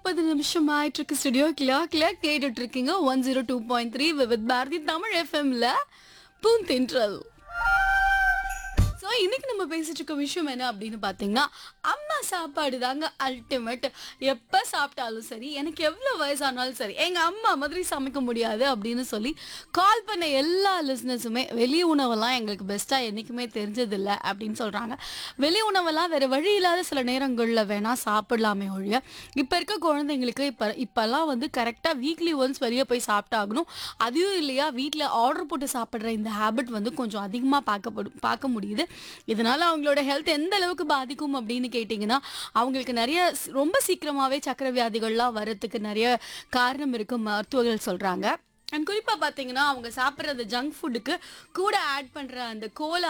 முப்பது நிமிஷம் ஆயிட்டு இருக்கு ஸ்டுடியோ கிளாக்ல கேட்டுட்டு இருக்கீங்க one zero two point three with Bharathi Tamil எஃப்எம்ல பூந்தென்றல் ஸோ இன்னைக்கு நம்ம பேசிட்டு இருக்க விஷயம் என்ன அப்படின்னு பார்த்தீங்கன்னா அம்மா சாப்பாடு தாங்க அல்டிமேட் எப்போ சாப்பிட்டாலும் சரி எனக்கு எவ்வளோ வயசானாலும் சரி எங்கள் அம்மா மாதிரி சமைக்க முடியாது அப்படின்னு சொல்லி கால் பண்ண எல்லா லிஸ்னஸுமே வெளி உணவெல்லாம் எங்களுக்கு பெஸ்ட்டாக என்றைக்குமே தெரிஞ்சதில்லை அப்படின்னு சொல்கிறாங்க வெளி உணவெல்லாம் வேறு வழி இல்லாத சில நேரங்களில் வேணால் சாப்பிடலாமே ஒழிய இப்போ இருக்க குழந்தைங்களுக்கு இப்போ இப்போல்லாம் வந்து கரெக்டாக வீக்லி ஒன்ஸ் வெளியே போய் சாப்பிட்டாகணும் அதுவும் இல்லையா வீட்டில் ஆர்டர் போட்டு சாப்பிட்ற இந்த ஹேபிட் வந்து கொஞ்சம் அதிகமாக பார்க்கப்படும் பார்க்க முடியுது இதனால அவங்களோட ஹெல்த் எந்த அளவுக்கு பாதிக்கும் அப்படின்னு கேட்டிங்கன்னா அவங்களுக்கு நிறைய ஸ்- ரொம்ப சீக்கிரமாகவே சக்கரை வியாதிகள்லாம் வரத்துக்கு நிறைய காரணம் இருக்கு மருத்துவர்கள் சொல்கிறாங்க அண்ட் குறிப்பாக பார்த்தீங்கன்னா அவங்க சாப்பிட்ற அந்த ஜங்க் ஃபுட்டுக்கு கூட ஆட் பண்ணுற அந்த கோலா